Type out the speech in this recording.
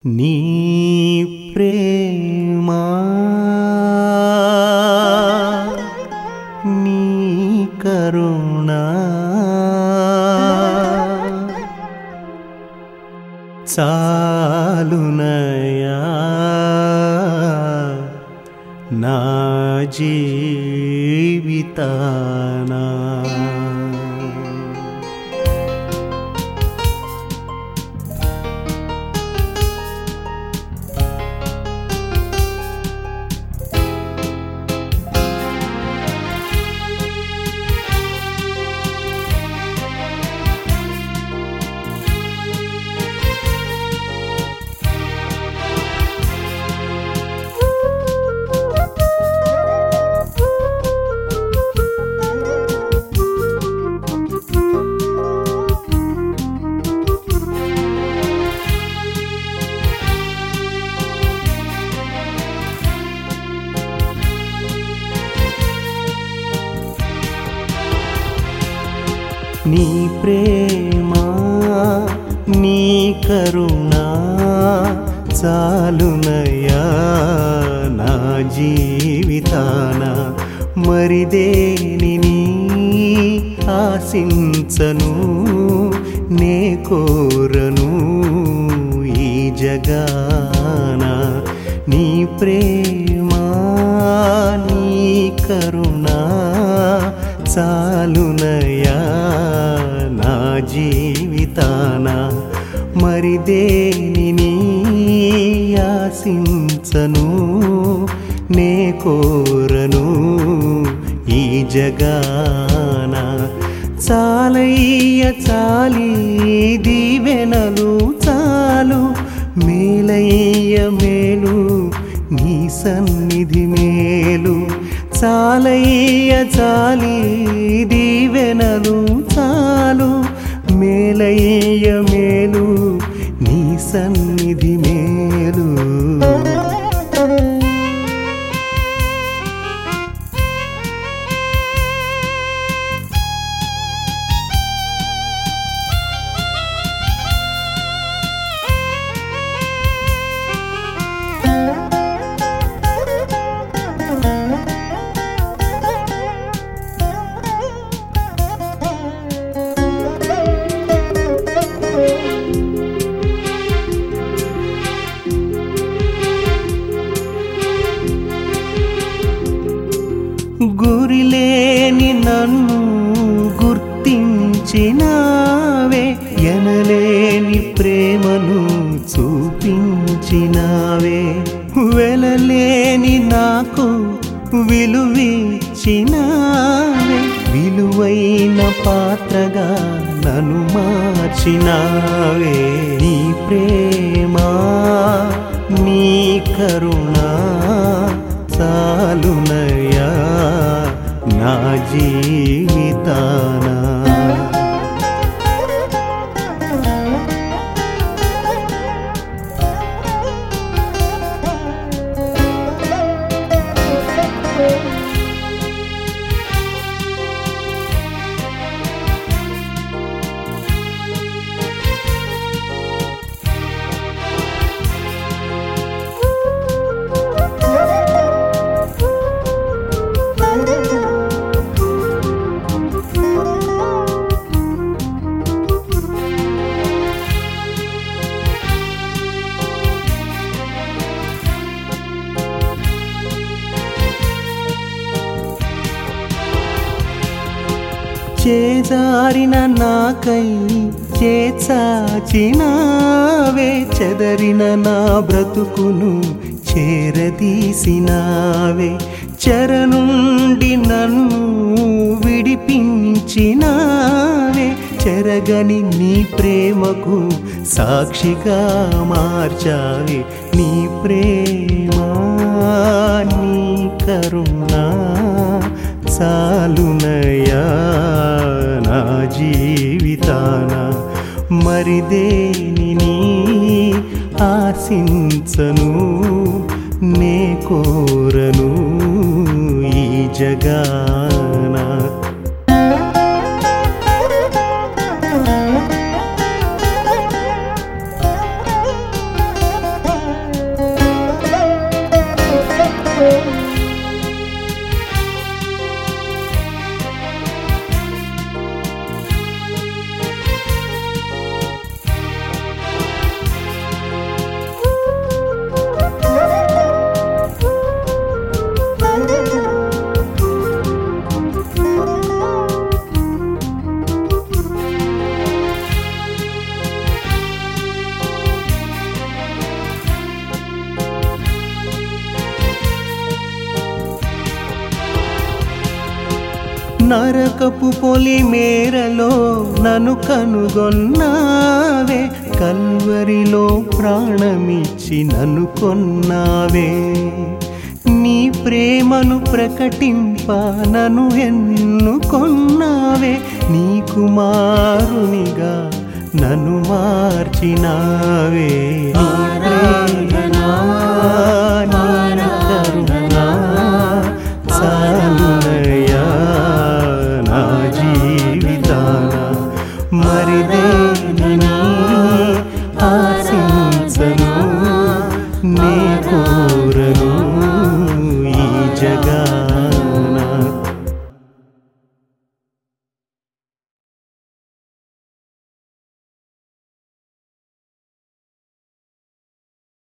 నీ ప్రేమ నీ కరుణ చాలునయా నా జీవితానా నీ ప్రేమ నీ కరుణ చాలునయా నా జీవితాన మరిదేని ఆశించను నే కోరను ఈ జగాన నీ ప్రేమ నీ కరుణ చాలునయా నా జీవితాన మరి దేనిని ఆశించను నే కోరను ఈ జగాన చాలయ్య చాలి దీవెనలు చాలు మేలయ్య మేలు నీ సన్నిధి మేలు చాలయ్య చాలి దీవెనలు చాలు మేలయ్య మేలు నీ సన్నిధి మేలు గురిలేని నన్ను గుర్తించినావే ఎనలేని ప్రేమను చూపించినావే వెలలేని నాకు విలువిచ్చినావే విలువైన పాత్రగా నన్ను మార్చినావే నీ ప్రేమ నీ కరుణ చాలునయా నా జీవితానా చేజారిన నాకై చేచాచినావే చెదరిన నా బ్రతుకును చేరదీసినావే చెర నుండి నన్ను విడిపించినావే చెరగని నీ ప్రేమకు సాక్షిగా మార్చావే నీ ప్రేమ నీ కరుణ చాలునయా నా జీవితాన మరి దేనిని ఆశించను నే కోరను ఈ జగాన నరకపు పొలి మేరలో నన్ను కనుగొన్నావే కల్వరిలో ప్రాణమిచ్చి నన్ను కొన్నావే నీ ప్రేమను ప్రకటింప నన్ను ఎన్నుకొన్నావే నీ కుమారునిగా నన్ను మార్చినావే